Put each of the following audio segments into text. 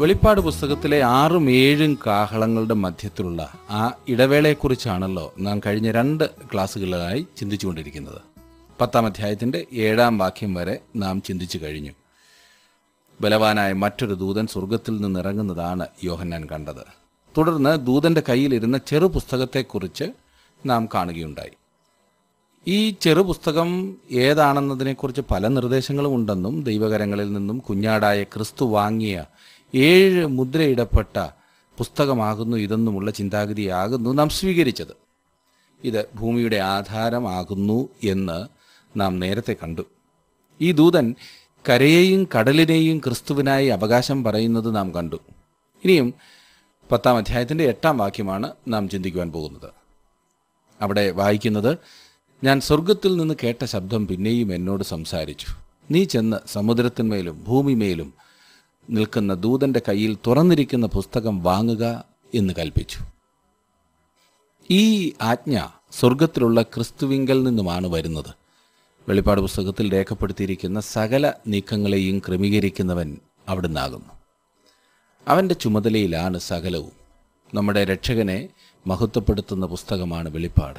വെളിപ്പാട് പുസ്തകത്തിലെ ആറും ഏഴും കാഹളങ്ങളുടെ മധ്യത്തിലുള്ള ആ ഇടവേളയെക്കുറിച്ചാണല്ലോ നാം കഴിഞ്ഞ രണ്ട് ക്ലാസ്സുകളിലായി ചിന്തിച്ചുകൊണ്ടിരിക്കുന്നത് പത്താം അധ്യായത്തിന്റെ ഏഴാം വാക്യം വരെ നാം ചിന്തിച്ചു കഴിഞ്ഞു ബലവാനായ മറ്റൊരു ദൂതൻ സ്വർഗത്തിൽ നിന്ന് ഇറങ്ങുന്നതാണ് യോഹന്നാൻ കണ്ടത് തുടർന്ന് ദൂതന്റെ കയ്യിലിരുന്ന ചെറു പുസ്തകത്തെക്കുറിച്ച് നാം കാണുകയുണ്ടായി ഈ ചെറു പുസ്തകം ഏതാണെന്നതിനെക്കുറിച്ച് പല നിർദ്ദേശങ്ങളും ഉണ്ടെന്നും ദൈവകരങ്ങളിൽ നിന്നും കുഞ്ഞാടായ ക്രിസ്തു വാങ്ങിയ ഏഴ് മുദ്രയിടപ്പെട്ട പുസ്തകമാകുന്നു ഇതെന്നുമുള്ള ചിന്താഗതിയാകുന്നു നാം സ്വീകരിച്ചത് ഇത് ഭൂമിയുടെ ആധാരമാകുന്നു എന്ന് നാം നേരത്തെ കണ്ടു ഈ ദൂതൻ കരയെയും കടലിനെയും ക്രിസ്തുവിനായി അവകാശം പറയുന്നത് നാം കണ്ടു ഇനിയും പത്താം അധ്യായത്തിൻ്റെ എട്ടാം വാക്യമാണ് നാം ചിന്തിക്കുവാൻ പോകുന്നത് അവിടെ വായിക്കുന്നത് ഞാൻ സ്വർഗത്തിൽ നിന്ന് കേട്ട ശബ്ദം പിന്നെയും എന്നോട് സംസാരിച്ചു നീ ചെന്ന് സമുദ്രത്തിന്മേലും ഭൂമിമേലും നിൽക്കുന്ന ദൂതന്റെ കയ്യിൽ തുറന്നിരിക്കുന്ന പുസ്തകം വാങ്ങുക എന്ന് കൽപ്പിച്ചു ഈ ആജ്ഞ സ്വർഗത്തിലുള്ള ക്രിസ്തുവിങ്കൽ നിന്നുമാണ് വരുന്നത് വെളിപ്പാട് പുസ്തകത്തിൽ രേഖപ്പെടുത്തിയിരിക്കുന്ന സകല നീക്കങ്ങളെയും ക്രമീകരിക്കുന്നവൻ അവിടുന്നാകുന്നു അവൻ്റെ ചുമതലയിലാണ് സകലവും നമ്മുടെ രക്ഷകനെ മഹത്വപ്പെടുത്തുന്ന പുസ്തകമാണ് വെളിപ്പാട്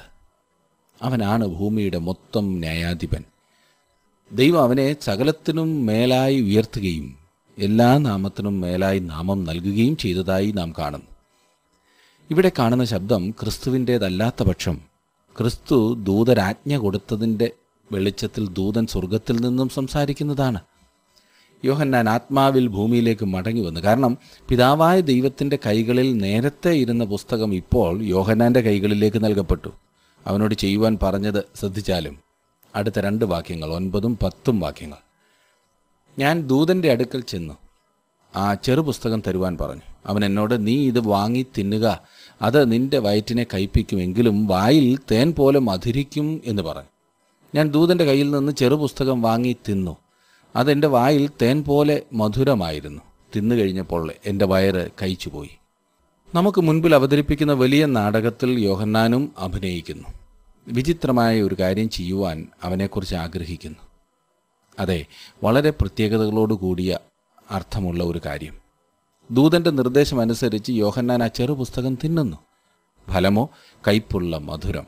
അവനാണ് ഭൂമിയുടെ മൊത്തം ന്യായാധിപൻ ദൈവം അവനെ സകലത്തിനും മേലായി ഉയർത്തുകയും എല്ലാ നാമത്തിനും മേലായി നാമം നൽകുകയും ചെയ്തതായി നാം കാണുന്നു ഇവിടെ കാണുന്ന ശബ്ദം ക്രിസ്തുവിൻ്റേതല്ലാത്ത പക്ഷം ക്രിസ്തു ദൂതരാജ്ഞ കൊടുത്തതിൻ്റെ വെളിച്ചത്തിൽ ദൂതൻ സ്വർഗത്തിൽ നിന്നും സംസാരിക്കുന്നതാണ് യോഹന്നാൻ ആത്മാവിൽ ഭൂമിയിലേക്ക് മടങ്ങി വന്നു കാരണം പിതാവായ ദൈവത്തിൻ്റെ കൈകളിൽ നേരത്തെ ഇരുന്ന പുസ്തകം ഇപ്പോൾ യോഹന്നാൻ്റെ കൈകളിലേക്ക് നൽകപ്പെട്ടു അവനോട് ചെയ്യുവാൻ പറഞ്ഞത് ശ്രദ്ധിച്ചാലും അടുത്ത രണ്ട് വാക്യങ്ങൾ ഒൻപതും പത്തും വാക്യങ്ങൾ ഞാൻ ദൂതൻ്റെ അടുക്കൽ ചെന്നു ആ ചെറു പുസ്തകം തരുവാൻ പറഞ്ഞു അവൻ എന്നോട് നീ ഇത് വാങ്ങി തിന്നുക അത് നിന്റെ വയറ്റിനെ കയ്പിക്കുമെങ്കിലും വായിൽ തേൻ പോലെ മധുരിക്കും എന്ന് പറഞ്ഞു ഞാൻ ദൂതൻ്റെ കയ്യിൽ നിന്ന് ചെറു പുസ്തകം വാങ്ങി തിന്നു അതെൻ്റെ വായിൽ തേൻ പോലെ മധുരമായിരുന്നു തിന്നു കഴിഞ്ഞപ്പോൾ എൻ്റെ വയറ് കഴിച്ചുപോയി നമുക്ക് മുൻപിൽ അവതരിപ്പിക്കുന്ന വലിയ നാടകത്തിൽ യോഹന്നാനും അഭിനയിക്കുന്നു വിചിത്രമായ ഒരു കാര്യം ചെയ്യുവാൻ അവനെക്കുറിച്ച് ആഗ്രഹിക്കുന്നു അതെ വളരെ പ്രത്യേകതകളോട് കൂടിയ അർത്ഥമുള്ള ഒരു കാര്യം ദൂതന്റെ നിർദ്ദേശമനുസരിച്ച് യോഹന്നാൻ ആ ചെറു പുസ്തകം തിന്നുന്നു ഫലമോ കയ്പുള്ള മധുരം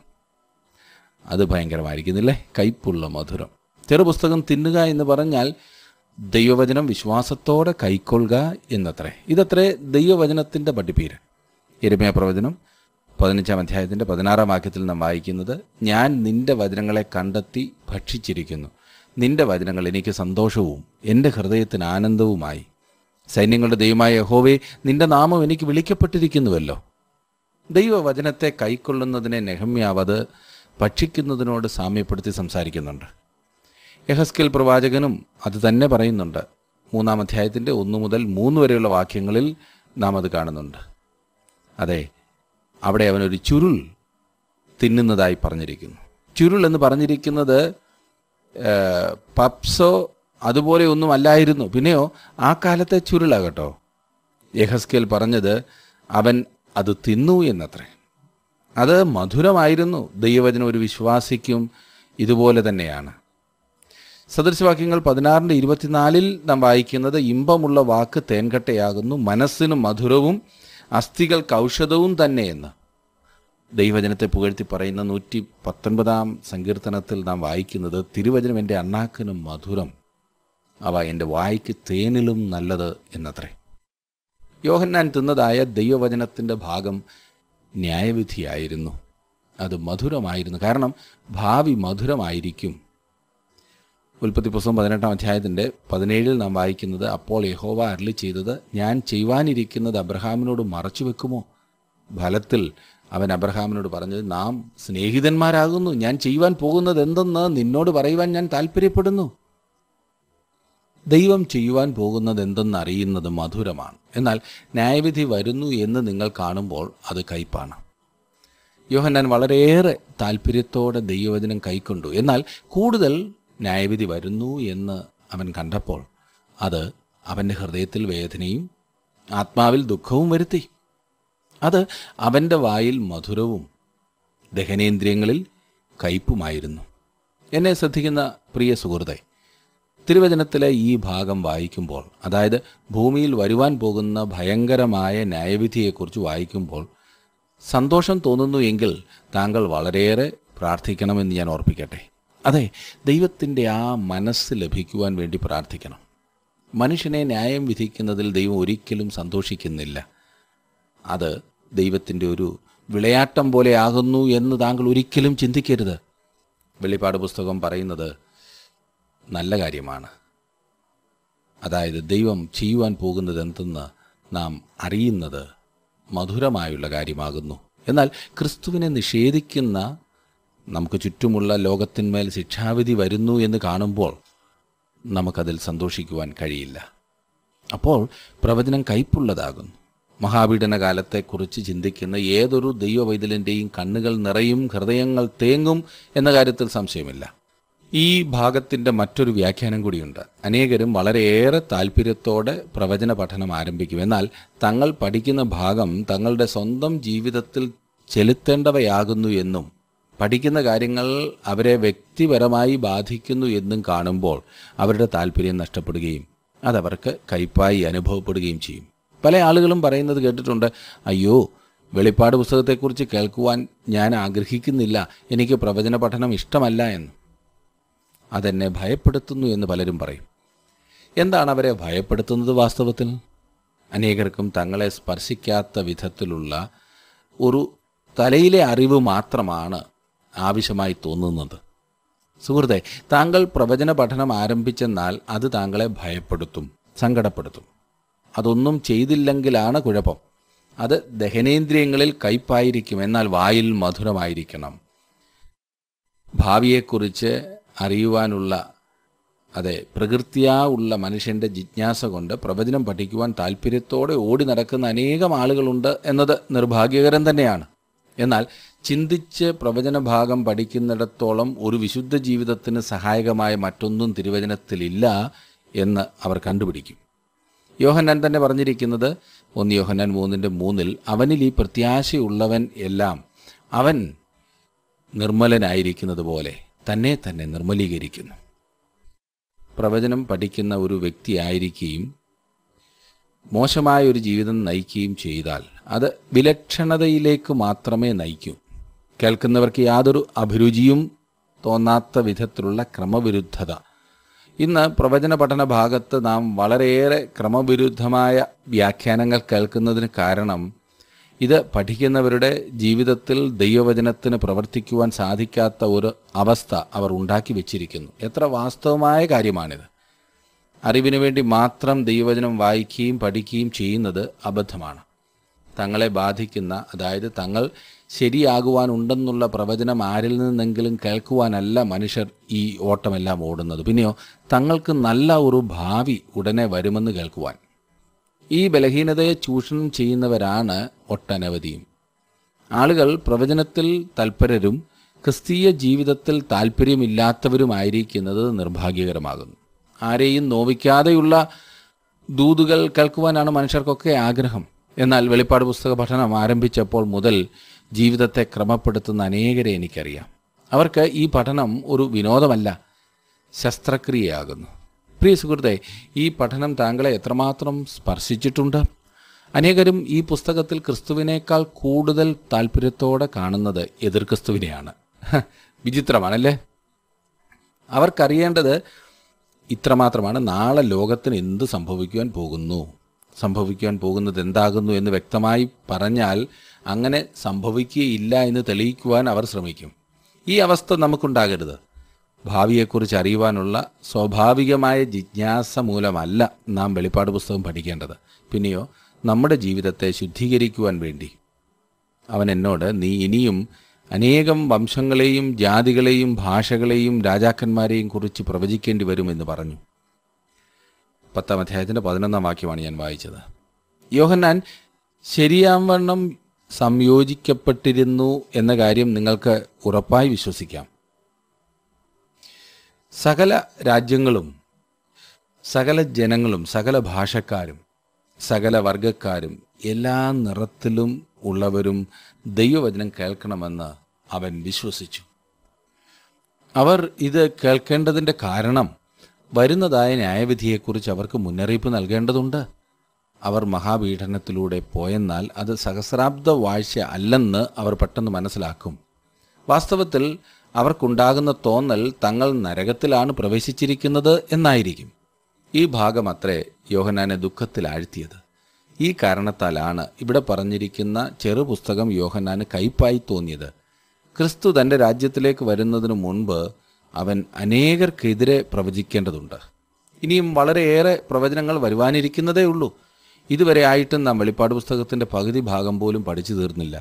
അത് ഭയങ്കരമായിരിക്കുന്നില്ലേ കയ്പുള്ള മധുരം ചെറു പുസ്തകം തിന്നുക എന്ന് പറഞ്ഞാൽ ദൈവവചനം വിശ്വാസത്തോടെ കൈക്കൊള്ളുക എന്നത്രേ ഇതത്രേ ദൈവവചനത്തിൻ്റെ പഠിപ്പീര് എരുമയ പ്രവചനം പതിനഞ്ചാം അധ്യായത്തിൻ്റെ പതിനാറാം വാക്യത്തിൽ നാം വായിക്കുന്നത് ഞാൻ നിന്റെ വചനങ്ങളെ കണ്ടെത്തി ഭക്ഷിച്ചിരിക്കുന്നു നിന്റെ വചനങ്ങൾ എനിക്ക് സന്തോഷവും എൻ്റെ ഹൃദയത്തിന് ആനന്ദവുമായി സൈന്യങ്ങളുടെ ദൈവമായ യഹോവേ നിന്റെ നാമം എനിക്ക് വിളിക്കപ്പെട്ടിരിക്കുന്നുവല്ലോ ദൈവവചനത്തെ കൈക്കൊള്ളുന്നതിനെ നെഹമ്യാവത് ഭക്ഷിക്കുന്നതിനോട് സാമ്യപ്പെടുത്തി സംസാരിക്കുന്നുണ്ട് യഹസ്കേൽ പ്രവാചകനും അത് തന്നെ പറയുന്നുണ്ട് മൂന്നാം അധ്യായത്തിൻ്റെ ഒന്ന് മുതൽ മൂന്ന് വരെയുള്ള വാക്യങ്ങളിൽ നാം അത് കാണുന്നുണ്ട് അതെ അവിടെ അവനൊരു ചുരുൾ തിന്നുന്നതായി പറഞ്ഞിരിക്കുന്നു ചുരുൾ എന്ന് പറഞ്ഞിരിക്കുന്നത് ഏഹ്, പപ്സോ അതുപോലെ ഒന്നും അല്ലായിരുന്നു പിന്നെയോ ആ കാലത്തെ ചുരുളാകട്ടോ യഹസ്കേൽ പറഞ്ഞത് അവൻ അത് തിന്നു എന്നത്രേ അത് മധുരമായിരുന്നു ദൈവവചനം ഒരു വിശ്വാസിക്കും ഇതുപോലെ തന്നെയാണ് സദൃശവാക്യങ്ങൾ പതിനാറിൻ്റെ ഇരുപത്തിനാലിൽ നാം വായിക്കുന്നത് ഇമ്പമുള്ള വാക്ക് തേൻകട്ടയാകുന്നു മനസ്സിന് മധുരവും അസ്ഥികൾക്ക് ഔഷധവും തന്നെയെന്ന് ദൈവവചനത്തെ പുകഴ്ത്തി പറയുന്ന നൂറ്റി പത്തൊൻപതാം സങ്കീർത്തനത്തിൽ നാം വായിക്കുന്നത് തിരുവചനം എൻ്റെ അണ്ണാക്കിനും മധുരം അവ എൻ്റെ വായിക്ക് തേനിലും നല്ലത് എന്നത്രേ യോഹന്നാൻ തിന്നതായ ദൈവവചനത്തിൻ്റെ ഭാഗം ന്യായവിധിയായിരുന്നു അത് മധുരമായിരുന്നു കാരണം ഭാവി മധുരമായിരിക്കും ഉൽപ്പത്തി പുസ്തകം പതിനെട്ടാം അധ്യായത്തിൻ്റെ പതിനേഴിൽ നാം വായിക്കുന്നത് അപ്പോൾ യഹോവ അരളി ചെയ്തത് ഞാൻ ചെയ്യുവാനിരിക്കുന്നത് അബ്രഹാമിനോട് മറച്ചു വെക്കുമോ ഫലത്തിൽ അവൻ അബ്രഹാമിനോട് പറഞ്ഞത് നാം സ്നേഹിതന്മാരാകുന്നു ഞാൻ ചെയ്യുവാൻ പോകുന്നത് എന്തെന്ന് നിന്നോട് പറയുവാൻ ഞാൻ താല്പര്യപ്പെടുന്നു ദൈവം ചെയ്യുവാൻ പോകുന്നത് എന്തെന്ന് അറിയുന്നത് മധുരമാണ് എന്നാൽ ന്യായവിധി വരുന്നു എന്ന് നിങ്ങൾ കാണുമ്പോൾ അത് കയ്പാണ് യോഹന്നാൻ വളരെയേറെ താല്പര്യത്തോടെ ദൈവവചനം കൈക്കൊണ്ടു എന്നാൽ കൂടുതൽ ന്യായവിധി വരുന്നു എന്ന് അവൻ കണ്ടപ്പോൾ അത് അവൻ്റെ ഹൃദയത്തിൽ വേദനയും ആത്മാവിൽ ദുഃഖവും വരുത്തി അത് അവൻ്റെ വായിൽ മധുരവും ദഹനേന്ദ്രിയങ്ങളിൽ കയ്പുമായിരുന്നു എന്നെ ശ്രദ്ധിക്കുന്ന പ്രിയ സുഹൃത്തെ തിരുവചനത്തിലെ ഈ ഭാഗം വായിക്കുമ്പോൾ അതായത് ഭൂമിയിൽ വരുവാൻ പോകുന്ന ഭയങ്കരമായ ന്യായവിധിയെക്കുറിച്ച് വായിക്കുമ്പോൾ സന്തോഷം തോന്നുന്നു എങ്കിൽ താങ്കൾ വളരെയേറെ പ്രാർത്ഥിക്കണമെന്ന് ഞാൻ ഓർപ്പിക്കട്ടെ അതെ ദൈവത്തിൻ്റെ ആ മനസ്സ് ലഭിക്കുവാൻ വേണ്ടി പ്രാർത്ഥിക്കണം മനുഷ്യനെ ന്യായം വിധിക്കുന്നതിൽ ദൈവം ഒരിക്കലും സന്തോഷിക്കുന്നില്ല അത് ദൈവത്തിൻ്റെ ഒരു വിളയാട്ടം പോലെ ആകുന്നു എന്ന് താങ്കൾ ഒരിക്കലും ചിന്തിക്കരുത് വെളിപ്പാട് പുസ്തകം പറയുന്നത് നല്ല കാര്യമാണ് അതായത് ദൈവം ചെയ്യുവാൻ പോകുന്നത് എന്തെന്ന് നാം അറിയുന്നത് മധുരമായുള്ള കാര്യമാകുന്നു എന്നാൽ ക്രിസ്തുവിനെ നിഷേധിക്കുന്ന നമുക്ക് ചുറ്റുമുള്ള ലോകത്തിന്മേൽ ശിക്ഷാവിധി വരുന്നു എന്ന് കാണുമ്പോൾ നമുക്കതിൽ സന്തോഷിക്കുവാൻ കഴിയില്ല അപ്പോൾ പ്രവചനം കയ്പുള്ളതാകുന്നു മഹാപീഡന കാലത്തെക്കുറിച്ച് ചിന്തിക്കുന്ന ഏതൊരു ദൈവവൈതലിൻ്റെയും കണ്ണുകൾ നിറയും ഹൃദയങ്ങൾ തേങ്ങും എന്ന കാര്യത്തിൽ സംശയമില്ല ഈ ഭാഗത്തിൻ്റെ മറ്റൊരു വ്യാഖ്യാനം കൂടിയുണ്ട് അനേകരും വളരെയേറെ താല്പര്യത്തോടെ പ്രവചന പഠനം ആരംഭിക്കും എന്നാൽ തങ്ങൾ പഠിക്കുന്ന ഭാഗം തങ്ങളുടെ സ്വന്തം ജീവിതത്തിൽ ചെലുത്തേണ്ടവയാകുന്നു എന്നും പഠിക്കുന്ന കാര്യങ്ങൾ അവരെ വ്യക്തിപരമായി ബാധിക്കുന്നു എന്നും കാണുമ്പോൾ അവരുടെ താല്പര്യം നഷ്ടപ്പെടുകയും അതവർക്ക് കയ്പായി അനുഭവപ്പെടുകയും ചെയ്യും പല ആളുകളും പറയുന്നത് കേട്ടിട്ടുണ്ട് അയ്യോ വെളിപ്പാട് പുസ്തകത്തെക്കുറിച്ച് കേൾക്കുവാൻ ഞാൻ ആഗ്രഹിക്കുന്നില്ല എനിക്ക് പ്രവചന പഠനം ഇഷ്ടമല്ല എന്ന് അതെന്നെ ഭയപ്പെടുത്തുന്നു എന്ന് പലരും പറയും എന്താണ് അവരെ ഭയപ്പെടുത്തുന്നത് വാസ്തവത്തിൽ അനേകർക്കും തങ്ങളെ സ്പർശിക്കാത്ത വിധത്തിലുള്ള ഒരു തലയിലെ അറിവ് മാത്രമാണ് ആവശ്യമായി തോന്നുന്നത് സുഹൃത്തെ താങ്കൾ പ്രവചന പഠനം ആരംഭിച്ചെന്നാൽ അത് താങ്കളെ ഭയപ്പെടുത്തും സങ്കടപ്പെടുത്തും അതൊന്നും ചെയ്തില്ലെങ്കിലാണ് കുഴപ്പം അത് ദഹനേന്ദ്രിയങ്ങളിൽ കയ്പായിരിക്കും എന്നാൽ വായിൽ മധുരമായിരിക്കണം ഭാവിയെക്കുറിച്ച് അറിയുവാനുള്ള അതെ പ്രകൃതിയാ ഉള്ള മനുഷ്യൻ്റെ ജിജ്ഞാസ കൊണ്ട് പ്രവചനം പഠിക്കുവാൻ താല്പര്യത്തോടെ ഓടി നടക്കുന്ന അനേകം ആളുകളുണ്ട് എന്നത് നിർഭാഗ്യകരം തന്നെയാണ് എന്നാൽ ചിന്തിച്ച് പ്രവചന ഭാഗം പഠിക്കുന്നിടത്തോളം ഒരു വിശുദ്ധ ജീവിതത്തിന് സഹായകമായ മറ്റൊന്നും തിരുവചനത്തിലില്ല എന്ന് അവർ കണ്ടുപിടിക്കും യോഹന്നാൻ തന്നെ പറഞ്ഞിരിക്കുന്നത് ഒന്ന് യോഹന്നാൻ മൂന്നിൻ്റെ മൂന്നിൽ അവനിൽ ഈ പ്രത്യാശയുള്ളവൻ എല്ലാം അവൻ നിർമ്മലനായിരിക്കുന്നത് പോലെ തന്നെ തന്നെ നിർമ്മലീകരിക്കുന്നു പ്രവചനം പഠിക്കുന്ന ഒരു വ്യക്തിയായിരിക്കുകയും മോശമായ ഒരു ജീവിതം നയിക്കുകയും ചെയ്താൽ അത് വിലക്ഷണതയിലേക്ക് മാത്രമേ നയിക്കൂ കേൾക്കുന്നവർക്ക് യാതൊരു അഭിരുചിയും തോന്നാത്ത വിധത്തിലുള്ള ക്രമവിരുദ്ധത ഇന്ന് പ്രവചന പഠന ഭാഗത്ത് നാം വളരെയേറെ ക്രമവിരുദ്ധമായ വ്യാഖ്യാനങ്ങൾ കേൾക്കുന്നതിന് കാരണം ഇത് പഠിക്കുന്നവരുടെ ജീവിതത്തിൽ ദൈവവചനത്തിന് പ്രവർത്തിക്കുവാൻ സാധിക്കാത്ത ഒരു അവസ്ഥ അവർ ഉണ്ടാക്കി വെച്ചിരിക്കുന്നു എത്ര വാസ്തവമായ കാര്യമാണിത് അറിവിനു വേണ്ടി മാത്രം ദൈവവചനം വായിക്കുകയും പഠിക്കുകയും ചെയ്യുന്നത് അബദ്ധമാണ് തങ്ങളെ ബാധിക്കുന്ന അതായത് തങ്ങൾ ശരിയാകുവാനുണ്ടെന്നുള്ള പ്രവചനം ആരിൽ നിന്നെങ്കിലും കേൾക്കുവാനല്ല മനുഷ്യർ ഈ ഓട്ടമെല്ലാം ഓടുന്നത് പിന്നെയോ തങ്ങൾക്ക് നല്ല ഒരു ഭാവി ഉടനെ വരുമെന്ന് കേൾക്കുവാൻ ഈ ബലഹീനതയെ ചൂഷണം ചെയ്യുന്നവരാണ് ഒട്ടനവധിയും ആളുകൾ പ്രവചനത്തിൽ തൽപരരും ക്രിസ്തീയ ജീവിതത്തിൽ താല്പര്യമില്ലാത്തവരുമായിരിക്കുന്നത് നിർഭാഗ്യകരമാകുന്നു ആരെയും നോവിക്കാതെയുള്ള ദൂതുകൾ കേൾക്കുവാനാണ് മനുഷ്യർക്കൊക്കെ ആഗ്രഹം എന്നാൽ വെളിപ്പാട് പുസ്തക പഠനം ആരംഭിച്ചപ്പോൾ മുതൽ ജീവിതത്തെ ക്രമപ്പെടുത്തുന്ന അനേകരെ എനിക്കറിയാം അവർക്ക് ഈ പഠനം ഒരു വിനോദമല്ല ശസ്ത്രക്രിയയാകുന്നു പ്രിയ സുഹൃത്തെ ഈ പഠനം താങ്കളെ എത്രമാത്രം സ്പർശിച്ചിട്ടുണ്ട് അനേകരും ഈ പുസ്തകത്തിൽ ക്രിസ്തുവിനേക്കാൾ കൂടുതൽ താല്പര്യത്തോടെ കാണുന്നത് എതിർ ക്രിസ്തുവിനെയാണ് ഹ, വിചിത്രമാണല്ലേ അവർക്കറിയേണ്ടത് ഇത്രമാത്രമാണ് നാളെ ലോകത്തിന് എന്ത് സംഭവിക്കുവാൻ പോകുന്നു സംഭവിക്കുവാൻ പോകുന്നത് എന്താകുന്നു എന്ന് വ്യക്തമായി പറഞ്ഞാൽ അങ്ങനെ സംഭവിക്കുകയില്ല എന്ന് തെളിയിക്കുവാൻ അവർ ശ്രമിക്കും ഈ അവസ്ഥ നമുക്കുണ്ടാകരുത് ഭാവിയെക്കുറിച്ച് അറിയുവാനുള്ള സ്വാഭാവികമായ ജിജ്ഞാസ മൂലമല്ല നാം വെളിപ്പാട് പുസ്തകം പഠിക്കേണ്ടത് പിന്നെയോ നമ്മുടെ ജീവിതത്തെ ശുദ്ധീകരിക്കുവാൻ വേണ്ടി അവൻ എന്നോട് നീ ഇനിയും അനേകം വംശങ്ങളെയും ജാതികളെയും ഭാഷകളെയും രാജാക്കന്മാരെയും കുറിച്ച് പ്രവചിക്കേണ്ടി വരുമെന്ന് പറഞ്ഞു പത്താം അധ്യായത്തിൻ്റെ പതിനൊന്നാം വാക്യമാണ് ഞാൻ വായിച്ചത് യോഹന്നാൻ ശരിയാവണ്ണം സംയോജിക്കപ്പെട്ടിരുന്നു എന്ന കാര്യം നിങ്ങൾക്ക് ഉറപ്പായി വിശ്വസിക്കാം സകല രാജ്യങ്ങളും സകല ജനങ്ങളും സകല ഭാഷക്കാരും സകല വർഗക്കാരും എല്ലാ നിറത്തിലും ഉള്ളവരും ദൈവവചനം കേൾക്കണമെന്ന് അവൻ വിശ്വസിച്ചു അവർ ഇത് കേൾക്കേണ്ടതിൻ്റെ കാരണം വരുന്നതായ ന്യായവിധിയെക്കുറിച്ച് അവർക്ക് മുന്നറിയിപ്പ് നൽകേണ്ടതുണ്ട് അവർ മഹാപീഡനത്തിലൂടെ പോയെന്നാൽ അത് സഹസ്രാബ്ദ വാഴ്ച അല്ലെന്ന് അവർ പെട്ടെന്ന് മനസ്സിലാക്കും വാസ്തവത്തിൽ അവർക്കുണ്ടാകുന്ന തോന്നൽ തങ്ങൾ നരകത്തിലാണ് പ്രവേശിച്ചിരിക്കുന്നത് എന്നായിരിക്കും ഈ ഭാഗം അത്രേ യോഹനാനെ ദുഃഖത്തിൽ ആഴ്ത്തിയത് ഈ കാരണത്താലാണ് ഇവിടെ പറഞ്ഞിരിക്കുന്ന ചെറുപുസ്തകം യോഹനാന് കയ്പായി തോന്നിയത് ക്രിസ്തു തൻ്റെ രാജ്യത്തിലേക്ക് വരുന്നതിനു മുൻപ് അവൻ അനേകർക്കെതിരെ പ്രവചിക്കേണ്ടതുണ്ട് ഇനിയും വളരെയേറെ പ്രവചനങ്ങൾ വരുവാനിരിക്കുന്നതേ ഉള്ളൂ ഇതുവരെ ആയിട്ടും നാം വെളിപ്പാട് പുസ്തകത്തിൻ്റെ പകുതി ഭാഗം പോലും പഠിച്ചു തീർന്നില്ല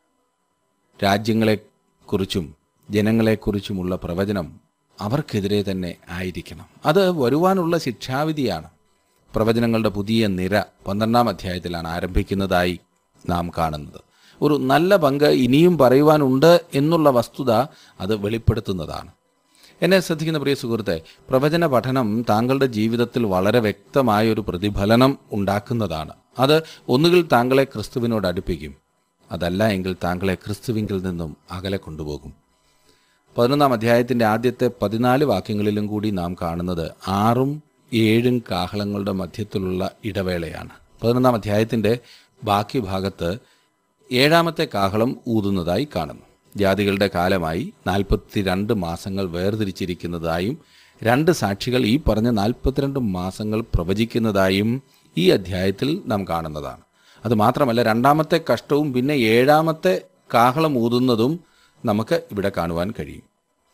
രാജ്യങ്ങളെക്കുറിച്ചും ജനങ്ങളെക്കുറിച്ചുമുള്ള പ്രവചനം അവർക്കെതിരെ തന്നെ ആയിരിക്കണം അത് വരുവാനുള്ള ശിക്ഷാവിധിയാണ് പ്രവചനങ്ങളുടെ പുതിയ നിര പന്ത്രണ്ടാം അധ്യായത്തിലാണ് ആരംഭിക്കുന്നതായി നാം കാണുന്നത് ഒരു നല്ല പങ്ക് ഇനിയും പറയുവാനുണ്ട് എന്നുള്ള വസ്തുത അത് വെളിപ്പെടുത്തുന്നതാണ് എന്നെ ശ്രദ്ധിക്കുന്ന പ്രിയ സുഹൃത്തെ പ്രവചന പഠനം താങ്കളുടെ ജീവിതത്തിൽ വളരെ വ്യക്തമായ ഒരു പ്രതിഫലനം ഉണ്ടാക്കുന്നതാണ് അത് ഒന്നുകിൽ താങ്കളെ ക്രിസ്തുവിനോട് അടുപ്പിക്കും അതല്ല എങ്കിൽ താങ്കളെ ക്രിസ്തുവിങ്കിൽ നിന്നും അകലെ കൊണ്ടുപോകും പതിനൊന്നാം അധ്യായത്തിൻ്റെ ആദ്യത്തെ പതിനാല് വാക്യങ്ങളിലും കൂടി നാം കാണുന്നത് ആറും ഏഴും കാഹളങ്ങളുടെ മധ്യത്തിലുള്ള ഇടവേളയാണ് പതിനൊന്നാം അധ്യായത്തിൻ്റെ ബാക്കി ഭാഗത്ത് ഏഴാമത്തെ കാഹളം ഊതുന്നതായി കാണുന്നു ജാതികളുടെ കാലമായി നാൽപ്പത്തിരണ്ട് മാസങ്ങൾ വേർതിരിച്ചിരിക്കുന്നതായും രണ്ട് സാക്ഷികൾ ഈ പറഞ്ഞ നാൽപ്പത്തിരണ്ട് മാസങ്ങൾ പ്രവചിക്കുന്നതായും ഈ അധ്യായത്തിൽ നാം കാണുന്നതാണ് അത് മാത്രമല്ല രണ്ടാമത്തെ കഷ്ടവും പിന്നെ ഏഴാമത്തെ കാഹളം ഊതുന്നതും നമുക്ക് ഇവിടെ കാണുവാൻ കഴിയും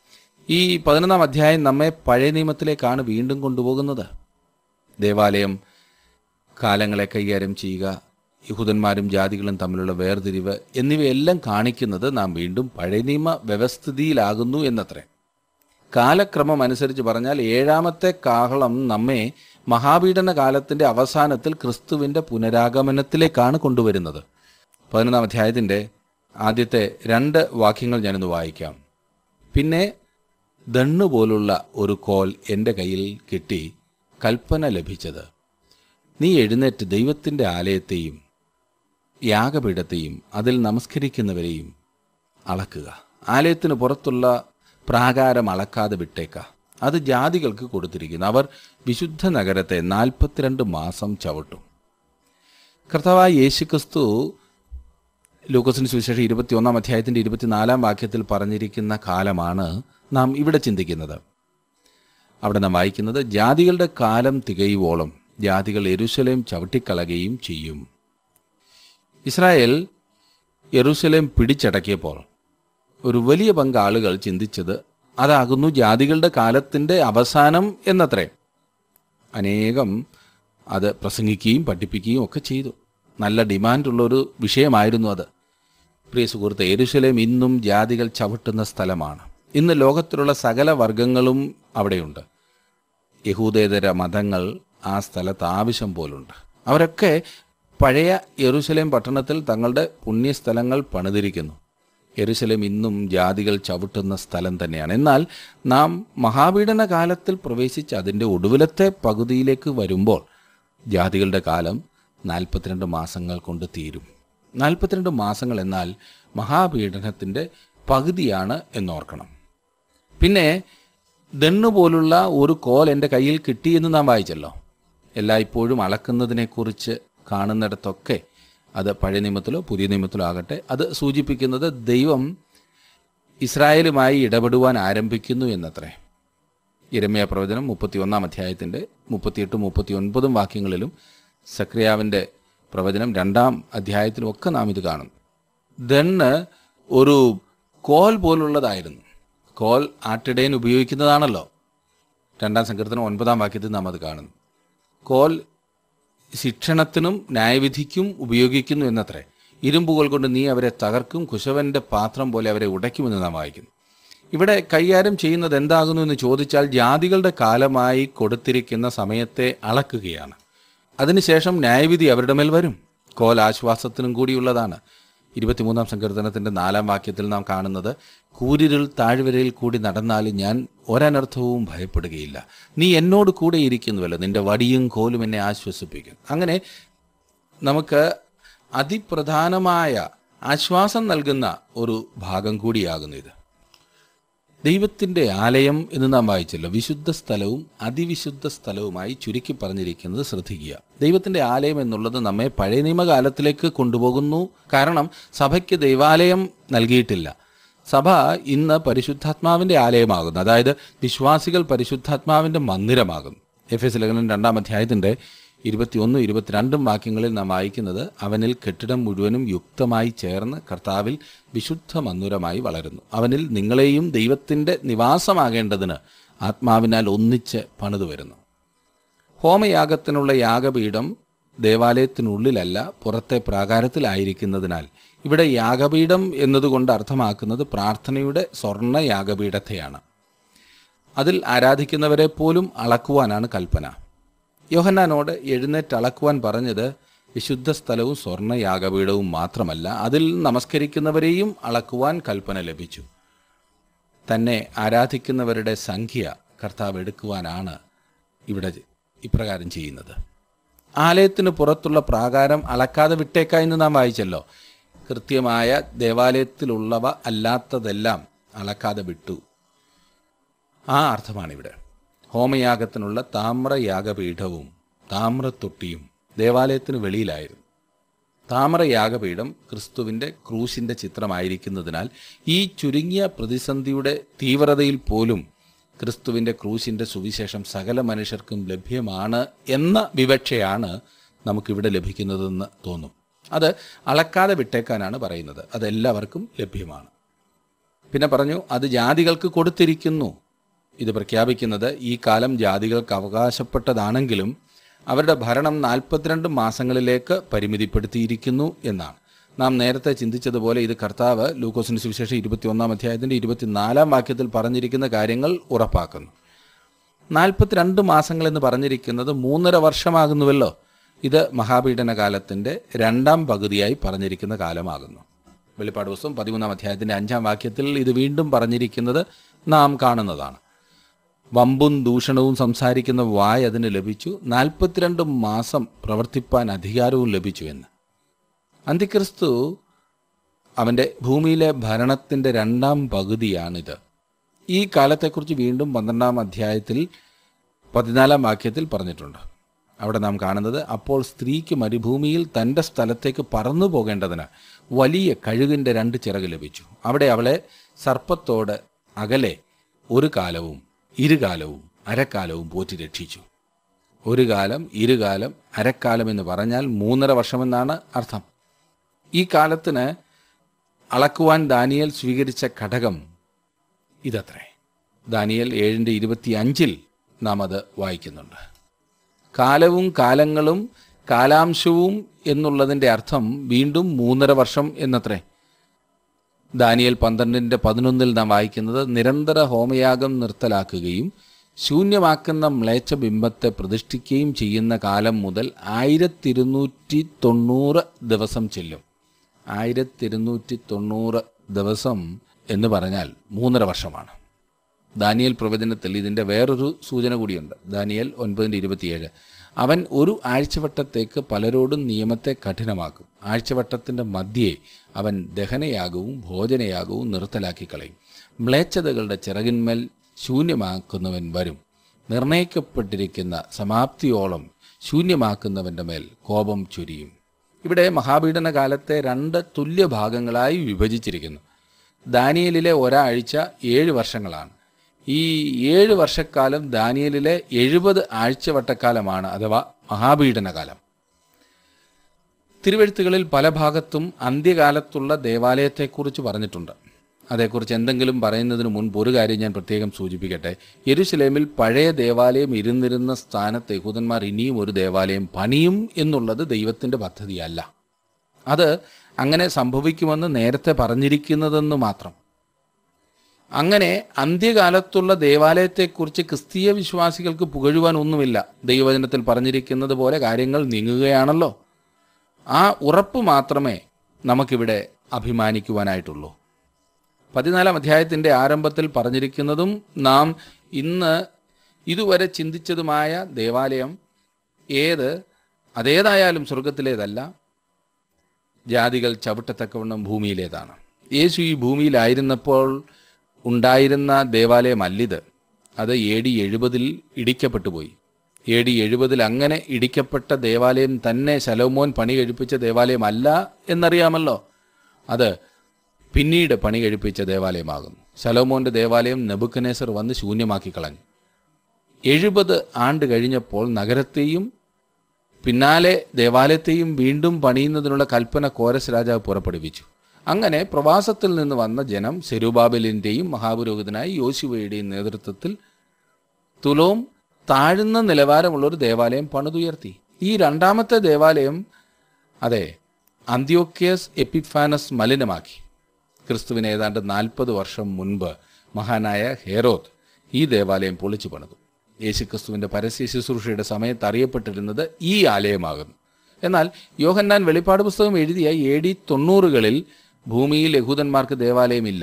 ഈ പതിനൊന്നാം അധ്യായം നമ്മെ പഴയ നിയമത്തിലേക്കാണ് വീണ്ടും കൊണ്ടുപോകുന്നത് ദേവാലയം കാലങ്ങളെ കൈകാര്യം ചെയ്യുക യഹൂദന്മാരും ജാതികളും തമ്മിലുള്ള വേർതിരിവ് എന്നിവയെല്ലാം കാണിക്കുന്നത് നാം വീണ്ടും പഴയ നിയമ വ്യവസ്ഥിതിയിലാകുന്നു എന്നത്രേ കാലക്രമം അനുസരിച്ച് പറഞ്ഞാൽ ഏഴാമത്തെ കാഹളം നമ്മെ മഹാപീഡന കാലത്തിന്റെ അവസാനത്തിൽ ക്രിസ്തുവിന്റെ പുനരാഗമനത്തിലേക്കാണ് കൊണ്ടുവരുന്നത് പതിനൊന്നാം അധ്യായത്തിന്റെ ആദ്യത്തെ രണ്ട് വാക്യങ്ങൾ ഞാനൊന്ന് വായിക്കാം പിന്നെ ദണ്ണു പോലുള്ള ഒരു കോൽ എൻ്റെ കയ്യിൽ കിട്ടി കൽപ്പന ലഭിച്ചത് നീ എഴുന്നേറ്റ് ദൈവത്തിൻ്റെ ആലയത്തെയും യാഗപീഠത്തെയും അതിൽ നമസ്കരിക്കുന്നവരെയും അളക്കുക ആലയത്തിന് പുറത്തുള്ള പ്രാകാരം അളക്കാതെ വിട്ടേക്ക അത് ജാതികൾക്ക് കൊടുത്തിരിക്കുന്നു അവർ വിശുദ്ധ നഗരത്തെ നാൽപ്പത്തിരണ്ട് മാസം ചവിട്ടും കർത്താവായ യേശുക്രിസ്തു ലൂക്കോസിന് സുവിശേഷം ഇരുപത്തിയൊന്നാം അധ്യായത്തിൻ്റെ ഇരുപത്തിനാലാം വാക്യത്തിൽ പറഞ്ഞിരിക്കുന്ന കാലമാണ് നാം ഇവിടെ ചിന്തിക്കുന്നത് അവിടെ നാം വായിക്കുന്നത് ജാതികളുടെ കാലം തികയുവോളം ജാതികൾ യെരുശലേം ചവിട്ടിക്കളയുകയും ചെയ്യും ഇസ്രായേൽ യെരുശലേം പിടിച്ചടക്കിയപ്പോൾ ഒരു വലിയ പങ്ക് ആളുകൾ ചിന്തിച്ചത് അതാകുന്നു ജാതികളുടെ കാലത്തിൻ്റെ അവസാനം എന്നത്രേ അനേകം അത് പ്രസംഗിക്കുകയും പഠിപ്പിക്കുകയും ഒക്കെ ചെയ്തു നല്ല ഡിമാൻഡുള്ളൊരു വിഷയമായിരുന്നു അത് പ്രിയ സുഹൃത്തെ യെരുശലേം ഇന്നും ജാതികൾ ചവിട്ടുന്ന സ്ഥലമാണ് ഇന്ന് ലോകത്തിലുള്ള സകല വർഗങ്ങളും അവിടെയുണ്ട് യഹൂദേതര മതങ്ങൾ ആ സ്ഥലത്ത് ആവശ്യം പോലുണ്ട് അവരൊക്കെ പഴയ യെരുശലേം പട്ടണത്തിൽ തങ്ങളുടെ പുണ്യസ്ഥലങ്ങൾ പണിതിരിക്കുന്നു യെരുശലേം ഇന്നും ജാതികൾ ചവിട്ടുന്ന സ്ഥലം തന്നെയാണ് എന്നാൽ നാം മഹാപീഡന കാലത്തിൽ പ്രവേശിച്ച് അതിൻ്റെ ഒടുവിലത്തെ പകുതിയിലേക്ക് വരുമ്പോൾ ജാതികളുടെ കാലം നാൽപ്പത്തിരണ്ട് മാസങ്ങൾ കൊണ്ട് തീരും നാൽപ്പത്തിരണ്ട് മാസങ്ങൾ എന്നാൽ മഹാപീഡനത്തിൻ്റെ പകുതിയാണ് എന്നോർക്കണം പിന്നെ ദണ്ണു പോലുള്ള ഒരു കോൽ എൻ്റെ കയ്യിൽ കിട്ടിയെന്ന് നാം വായിച്ചല്ലോ എല്ലായ്പ്പോഴും അളക്കുന്നതിനെക്കുറിച്ച് കാണുന്നിടത്തൊക്കെ അത് പഴയ നിയമത്തിലോ പുതിയ നിയമത്തിലോ ആകട്ടെ അത് സൂചിപ്പിക്കുന്നത് ദൈവം ഇസ്രായേലുമായി ഇടപെടുവാൻ ആരംഭിക്കുന്നു എന്നത്രേ ഇരമ്യ പ്രവചനം മുപ്പത്തിയൊന്നാം അധ്യായത്തിൻ്റെ മുപ്പത്തിയെട്ടും മുപ്പത്തിയൊൻപതും വാക്യങ്ങളിലും സക്രിയാവിൻ്റെ പ്രവചനം രണ്ടാം അധ്യായത്തിലും ഒക്കെ നാം ഇത് കാണും ദണ്ണ് ഒരു കോൽ പോലുള്ളതായിരുന്നു കോൽ ആട്ടിടയൻ ഉപയോഗിക്കുന്നതാണല്ലോ രണ്ടാം സങ്കീർത്തനം ഒൻപതാം വാക്യത്തിൽ നാം അത് കാണുന്നു കോൽ ശിക്ഷണത്തിനും ന്യായവിധിക്കും ഉപയോഗിക്കുന്നു എന്നത്രേ ഇരുമ്പുകൾ കൊണ്ട് നീ അവരെ തകർക്കും കുശവന്റെ പാത്രം പോലെ അവരെ ഉടയ്ക്കുമെന്ന് നാം വായിക്കുന്നു ഇവിടെ കൈകാര്യം ചെയ്യുന്നത് എന്താകുന്നു എന്ന് ചോദിച്ചാൽ ജാതികളുടെ കാലമായി കൊടുത്തിരിക്കുന്ന സമയത്തെ അളക്കുകയാണ് അതിനുശേഷം ന്യായവിധി അവരുടെ മേൽ വരും കോൽ ആശ്വാസത്തിനും കൂടിയുള്ളതാണ് ഇരുപത്തിമൂന്നാം സങ്കീർത്തനത്തിന്റെ നാലാം വാക്യത്തിൽ നാം കാണുന്നത് കൂരിരുൾ താഴ്വരയിൽ കൂടി നടന്നാലും ഞാൻ ഒരനർത്ഥവും ഭയപ്പെടുകയില്ല നീ എന്നോട് കൂടെ ഇരിക്കുന്നുവല്ലോ നിന്റെ വടിയും കോലും എന്നെ ആശ്വസിപ്പിക്കും അങ്ങനെ നമുക്ക് അതിപ്രധാനമായ ആശ്വാസം നൽകുന്ന ഒരു ഭാഗം കൂടിയാകുന്നു ഇത് ദൈവത്തിന്റെ ആലയം എന്ന് നാം വായിച്ചല്ലോ വിശുദ്ധ സ്ഥലവും അതിവിശുദ്ധ സ്ഥലവുമായി ചുരുക്കി പറഞ്ഞിരിക്കുന്നത് ശ്രദ്ധിക്കുക ദൈവത്തിന്റെ ആലയം എന്നുള്ളത് നമ്മെ പഴയ നിയമകാലത്തിലേക്ക് കൊണ്ടുപോകുന്നു കാരണം സഭയ്ക്ക് ദൈവാലയം നൽകിയിട്ടില്ല സഭ ഇന്ന് പരിശുദ്ധാത്മാവിന്റെ ആലയമാകുന്നു അതായത് വിശ്വാസികൾ പരിശുദ്ധാത്മാവിന്റെ മന്ദിരമാകുന്നു എഫ് എസ് ലേഖനം രണ്ടാം അധ്യായത്തിന്റെ ഇരുപത്തിയൊന്നും ഇരുപത്തിരണ്ടും വാക്യങ്ങളിൽ നാം വായിക്കുന്നത് അവനിൽ കെട്ടിടം മുഴുവനും യുക്തമായി ചേർന്ന് കർത്താവിൽ വിശുദ്ധ മന്ദിരമായി വളരുന്നു അവനിൽ നിങ്ങളെയും ദൈവത്തിന്റെ നിവാസമാകേണ്ടതിന് ആത്മാവിനാൽ ഒന്നിച്ച് പണിതു വരുന്നു ഹോമയാഗത്തിനുള്ള യാഗപീഠം ദേവാലയത്തിനുള്ളിലല്ല പുറത്തെ പ്രാകാരത്തിലായിരിക്കുന്നതിനാൽ ഇവിടെ യാഗപീഠം എന്നതുകൊണ്ട് അർത്ഥമാക്കുന്നത് പ്രാർത്ഥനയുടെ സ്വർണ്ണ യാഗപീഠത്തെയാണ് അതിൽ ആരാധിക്കുന്നവരെ പോലും അളക്കുവാനാണ് കൽപ്പന യോഹന്നാനോട് എഴുന്നേറ്റ് അളക്കുവാൻ പറഞ്ഞത് വിശുദ്ധ സ്ഥലവും സ്വർണ്ണ യാഗപീഠവും മാത്രമല്ല അതിൽ നമസ്കരിക്കുന്നവരെയും അളക്കുവാൻ കൽപ്പന ലഭിച്ചു തന്നെ ആരാധിക്കുന്നവരുടെ സംഖ്യ കർത്താവ് എടുക്കുവാനാണ് ഇവിടെ ഇപ്രകാരം ചെയ്യുന്നത് ആലയത്തിന് പുറത്തുള്ള പ്രാകാരം അളക്കാതെ വിട്ടേക്ക എന്ന് നാം വായിച്ചല്ലോ കൃത്യമായ ദേവാലയത്തിലുള്ളവ അല്ലാത്തതെല്ലാം അളക്കാതെ വിട്ടു ആ അർത്ഥമാണിവിടെ ഹോമയാഗത്തിനുള്ള താമ്രയാഗപീഠവും താമ്രത്തൊട്ടിയും ദേവാലയത്തിന് വെളിയിലായിരുന്നു താമരയാഗപീഠം ക്രിസ്തുവിന്റെ ക്രൂശിന്റെ ചിത്രമായിരിക്കുന്നതിനാൽ ഈ ചുരുങ്ങിയ പ്രതിസന്ധിയുടെ തീവ്രതയിൽ പോലും ക്രിസ്തുവിന്റെ ക്രൂശിന്റെ സുവിശേഷം സകല മനുഷ്യർക്കും ലഭ്യമാണ് എന്ന വിവക്ഷയാണ് നമുക്കിവിടെ ലഭിക്കുന്നതെന്ന് തോന്നും അത് അളക്കാതെ വിട്ടേക്കാനാണ് പറയുന്നത് അതെല്ലാവർക്കും ലഭ്യമാണ് പിന്നെ പറഞ്ഞു അത് ജാതികൾക്ക് കൊടുത്തിരിക്കുന്നു ഇത് പ്രഖ്യാപിക്കുന്നത് ഈ കാലം ജാതികൾക്ക് അവകാശപ്പെട്ടതാണെങ്കിലും അവരുടെ ഭരണം നാൽപ്പത്തിരണ്ട് മാസങ്ങളിലേക്ക് പരിമിതിപ്പെടുത്തിയിരിക്കുന്നു എന്നാണ് നാം നേരത്തെ ചിന്തിച്ചതുപോലെ ഇത് കർത്താവ് ലൂക്കോസിന് സുവിശേഷം ഇരുപത്തിയൊന്നാം അധ്യായത്തിന്റെ ഇരുപത്തിനാലാം വാക്യത്തിൽ പറഞ്ഞിരിക്കുന്ന കാര്യങ്ങൾ ഉറപ്പാക്കുന്നു നാൽപ്പത്തിരണ്ട് മാസങ്ങൾ എന്ന് പറഞ്ഞിരിക്കുന്നത് മൂന്നര വർഷമാകുന്നുവല്ലോ ഇത് മഹാപീഡന കാലത്തിന്റെ രണ്ടാം പകുതിയായി പറഞ്ഞിരിക്കുന്ന കാലമാകുന്നു വെളിപ്പാട് പുസ്തകം പതിമൂന്നാം അധ്യായത്തിന്റെ അഞ്ചാം വാക്യത്തിൽ ഇത് വീണ്ടും പറഞ്ഞിരിക്കുന്നത് നാം കാണുന്നതാണ് വമ്പും ദൂഷണവും സംസാരിക്കുന്ന വായ് അതിന് ലഭിച്ചു നാൽപ്പത്തിരണ്ട് മാസം പ്രവർത്തിപ്പാൻ അധികാരവും ലഭിച്ചു എന്ന് അന്തിക്രിസ്തു അവൻ്റെ ഭൂമിയിലെ ഭരണത്തിൻ്റെ രണ്ടാം പകുതിയാണിത് ഈ കാലത്തെക്കുറിച്ച് വീണ്ടും പന്ത്രണ്ടാം അധ്യായത്തിൽ പതിനാലാം വാക്യത്തിൽ പറഞ്ഞിട്ടുണ്ട് അവിടെ നാം കാണുന്നത് അപ്പോൾ സ്ത്രീക്ക് മരുഭൂമിയിൽ തൻ്റെ സ്ഥലത്തേക്ക് പറന്നു പോകേണ്ടതിന് വലിയ കഴുകിൻ്റെ രണ്ട് ചിറക് ലഭിച്ചു അവിടെ അവളെ സർപ്പത്തോട് അകലെ ഒരു കാലവും ഇരുകാലവും അരക്കാലവും പോറ്റി രക്ഷിച്ചു ഒരു കാലം ഇരുകാലം അരക്കാലം എന്ന് പറഞ്ഞാൽ മൂന്നര വർഷമെന്നാണ് അർത്ഥം ഈ കാലത്തിന് അളക്കുവാൻ ദാനിയൽ സ്വീകരിച്ച ഘടകം ഇതത്രേ ദാനിയൽ ഏഴിൻ്റെ ഇരുപത്തി അഞ്ചിൽ നാം അത് വായിക്കുന്നുണ്ട് കാലവും കാലങ്ങളും കാലാംശവും എന്നുള്ളതിൻ്റെ അർത്ഥം വീണ്ടും മൂന്നര വർഷം എന്നത്രേ ദാനിയൽ പന്ത്രണ്ടിൻ്റെ പതിനൊന്നിൽ നാം വായിക്കുന്നത് നിരന്തര ഹോമയാഗം നിർത്തലാക്കുകയും ശൂന്യമാക്കുന്ന മ്ലേച്ഛ ബിംബത്തെ പ്രതിഷ്ഠിക്കുകയും ചെയ്യുന്ന കാലം മുതൽ ആയിരത്തിരുന്നൂറ്റി തൊണ്ണൂറ് ദിവസം ചെല്ലും ആയിരത്തിരുന്നൂറ്റി തൊണ്ണൂറ് ദിവസം എന്ന് പറഞ്ഞാൽ മൂന്നര വർഷമാണ് ദാനിയൽ പ്രവചനത്തിൽ ഇതിൻ്റെ വേറൊരു സൂചന കൂടിയുണ്ട് ദാനിയൽ ഒൻപതിൻ്റെ ഇരുപത്തിയേഴ് അവൻ ഒരു ആഴ്ചവട്ടത്തേക്ക് പലരോടും നിയമത്തെ കഠിനമാക്കും ആഴ്ചവട്ടത്തിൻ്റെ മധ്യേ അവൻ ദഹനയാഗവും ഭോജനയാഗവും നിർത്തലാക്കി കളയും മ്ലേച്ഛതകളുടെ ചിറകിന്മേൽ ശൂന്യമാക്കുന്നവൻ വരും നിർണയിക്കപ്പെട്ടിരിക്കുന്ന സമാപ്തിയോളം ശൂന്യമാക്കുന്നവൻ്റെ മേൽ കോപം ചൊരിയും ഇവിടെ മഹാപീഡന കാലത്തെ രണ്ട് തുല്യ ഭാഗങ്ങളായി വിഭജിച്ചിരിക്കുന്നു ദാനിയലിലെ ഒരാഴ്ച ഏഴ് വർഷങ്ങളാണ് ഈ ഏഴ് വർഷക്കാലം ദാനിയലിലെ എഴുപത് ആഴ്ചവട്ടക്കാലമാണ് അഥവാ മഹാപീഡനകാലം തിരുവെഴുത്തുകളിൽ പല ഭാഗത്തും അന്ത്യകാലത്തുള്ള ദേവാലയത്തെക്കുറിച്ച് പറഞ്ഞിട്ടുണ്ട് അതേക്കുറിച്ച് എന്തെങ്കിലും പറയുന്നതിന് മുൻപ് ഒരു കാര്യം ഞാൻ പ്രത്യേകം സൂചിപ്പിക്കട്ടെ യെരുശലേമിൽ പഴയ ദേവാലയം ഇരുന്നിരുന്ന സ്ഥാനത്ത് യഹൂദന്മാർ ഇനിയും ഒരു ദേവാലയം പണിയും എന്നുള്ളത് ദൈവത്തിൻ്റെ പദ്ധതിയല്ല അത് അങ്ങനെ സംഭവിക്കുമെന്ന് നേരത്തെ പറഞ്ഞിരിക്കുന്നതെന്ന് മാത്രം അങ്ങനെ അന്ത്യകാലത്തുള്ള ദേവാലയത്തെക്കുറിച്ച് ക്രിസ്തീയ വിശ്വാസികൾക്ക് പുകഴുവാൻ ഒന്നുമില്ല ദൈവവചനത്തിൽ പറഞ്ഞിരിക്കുന്നത് പോലെ കാര്യങ്ങൾ നീങ്ങുകയാണല്ലോ ആ ഉറപ്പ് മാത്രമേ നമുക്കിവിടെ അഭിമാനിക്കുവാനായിട്ടുള്ളൂ പതിനാലാം അധ്യായത്തിൻ്റെ ആരംഭത്തിൽ പറഞ്ഞിരിക്കുന്നതും നാം ഇന്ന് ഇതുവരെ ചിന്തിച്ചതുമായ ദേവാലയം ഏത് അതേതായാലും സ്വർഗത്തിലേതല്ല ജാതികൾ ചവിട്ടത്തക്കവണ്ണം ഭൂമിയിലേതാണ് യേശു ഈ ഭൂമിയിലായിരുന്നപ്പോൾ ഉണ്ടായിരുന്ന ദേവാലയമല്ലിത് അത് എ ഡി എഴുപതിൽ ഇടിക്കപ്പെട്ടു പോയി എ ഡി എഴുപതിൽ അങ്ങനെ ഇടിക്കപ്പെട്ട ദേവാലയം തന്നെ ശലോമോൻ പണി കഴിപ്പിച്ച ദേവാലയമല്ല എന്നറിയാമല്ലോ അത് പിന്നീട് പണി കഴിപ്പിച്ച ദേവാലയമാകുന്നു ശലോമോന്റെ ദേവാലയം നെബുക്കനേസർ വന്ന് ശൂന്യമാക്കി കളഞ്ഞു എഴുപത് ആണ്ട് കഴിഞ്ഞപ്പോൾ നഗരത്തെയും പിന്നാലെ ദേവാലയത്തെയും വീണ്ടും പണിയുന്നതിനുള്ള കൽപ്പന കോരസ് രാജാവ് പുറപ്പെടുവിച്ചു അങ്ങനെ പ്രവാസത്തിൽ നിന്ന് വന്ന ജനം സെരുബാബലിൻ്റെയും മഹാപുരോഹിതനായ യോശുവയുടെയും നേതൃത്വത്തിൽ തുലോം താഴ്ന്ന നിലവാരമുള്ള ഒരു ദേവാലയം പണിതുയർത്തി ഈ രണ്ടാമത്തെ ദേവാലയം അതെ അന്ത്യോക്യസ് എപ്പിഫാനസ് മലിനമാക്കി ക്രിസ്തുവിന് ഏതാണ്ട് നാൽപ്പത് വർഷം മുൻപ് മഹാനായ ഹെറോദ് ഈ ദേവാലയം പൊളിച്ചു പണിതു യേശുക്രിസ്തുവിന്റെ പരസ്യ ശുശ്രൂഷയുടെ സമയത്ത് അറിയപ്പെട്ടിരുന്നത് ഈ ആലയമാകുന്നു എന്നാൽ യോഹന്നാൻ വെളിപ്പാട് പുസ്തകം എഴുതിയ എ ഡി തൊണ്ണൂറുകളിൽ ഭൂമിയിൽ യഹൂദന്മാർക്ക് ദേവാലയമില്ല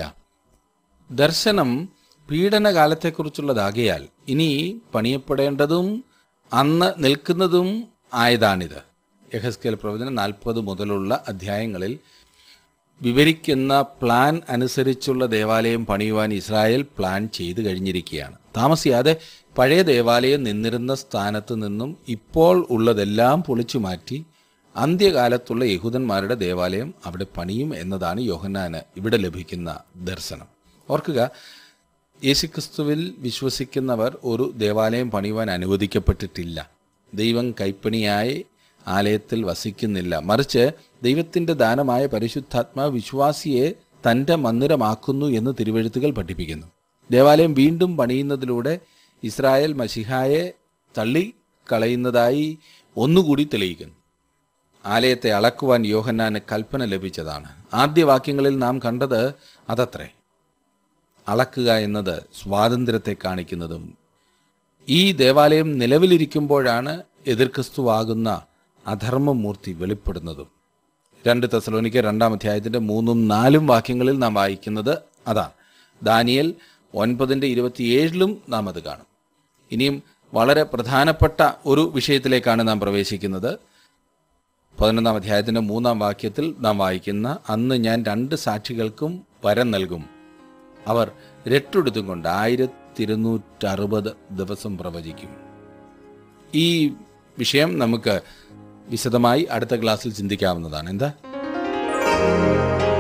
ദർശനം പീഡനകാലത്തെക്കുറിച്ചുള്ളതാകയാൽ ഇനി പണിയപ്പെടേണ്ടതും അന്ന് നിൽക്കുന്നതും ആയതാണിത് യഹസ്കേൽ പ്രവചനം നാൽപ്പത് മുതലുള്ള അധ്യായങ്ങളിൽ വിവരിക്കുന്ന പ്ലാൻ അനുസരിച്ചുള്ള ദേവാലയം പണിയുവാൻ ഇസ്രായേൽ പ്ലാൻ ചെയ്തു കഴിഞ്ഞിരിക്കുകയാണ് താമസിയാതെ പഴയ ദേവാലയം നിന്നിരുന്ന സ്ഥാനത്ത് നിന്നും ഇപ്പോൾ ഉള്ളതെല്ലാം പൊളിച്ചു മാറ്റി അന്ത്യകാലത്തുള്ള യഹൂദന്മാരുടെ ദേവാലയം അവിടെ പണിയും എന്നതാണ് യോഹന്നാന് ഇവിടെ ലഭിക്കുന്ന ദർശനം ഓർക്കുക യേശുക്രിസ്തുവിൽ വിശ്വസിക്കുന്നവർ ഒരു ദേവാലയം പണിയുവാൻ അനുവദിക്കപ്പെട്ടിട്ടില്ല ദൈവം കൈപ്പണിയായി ആലയത്തിൽ വസിക്കുന്നില്ല മറിച്ച് ദൈവത്തിൻ്റെ ദാനമായ പരിശുദ്ധാത്മാ വിശ്വാസിയെ തൻ്റെ മന്ദിരമാക്കുന്നു എന്ന് തിരുവഴുത്തുകൾ പഠിപ്പിക്കുന്നു ദേവാലയം വീണ്ടും പണിയുന്നതിലൂടെ ഇസ്രായേൽ മഷിഹായെ തള്ളിക്കളയുന്നതായി ഒന്നുകൂടി തെളിയിക്കുന്നു ആലയത്തെ അളക്കുവാൻ യോഹന്നാന് കൽപ്പന ലഭിച്ചതാണ് ആദ്യ വാക്യങ്ങളിൽ നാം കണ്ടത് അതത്രേ അളക്കുക എന്നത് സ്വാതന്ത്ര്യത്തെ കാണിക്കുന്നതും ഈ ദേവാലയം നിലവിലിരിക്കുമ്പോഴാണ് എതിർക്രിസ്തുവാകുന്ന അധർമ്മമൂർത്തി വെളിപ്പെടുന്നതും രണ്ട് തെസലോനിക്ക രണ്ടാം അധ്യായത്തിന്റെ മൂന്നും നാലും വാക്യങ്ങളിൽ നാം വായിക്കുന്നത് അതാണ് ദാനിയൽ ഒൻപതിൻ്റെ ഇരുപത്തിയേഴിലും നാം അത് കാണും ഇനിയും വളരെ പ്രധാനപ്പെട്ട ഒരു വിഷയത്തിലേക്കാണ് നാം പ്രവേശിക്കുന്നത് പതിനൊന്നാം അധ്യായത്തിന്റെ മൂന്നാം വാക്യത്തിൽ നാം വായിക്കുന്ന അന്ന് ഞാൻ രണ്ട് സാക്ഷികൾക്കും വരം നൽകും അവർ രട്ടെടുത്തും കൊണ്ട് ആയിരത്തി ഇരുന്നൂറ്ററുപത് ദിവസം പ്രവചിക്കും ഈ വിഷയം നമുക്ക് വിശദമായി അടുത്ത ക്ലാസ്സിൽ ചിന്തിക്കാവുന്നതാണ് എന്താ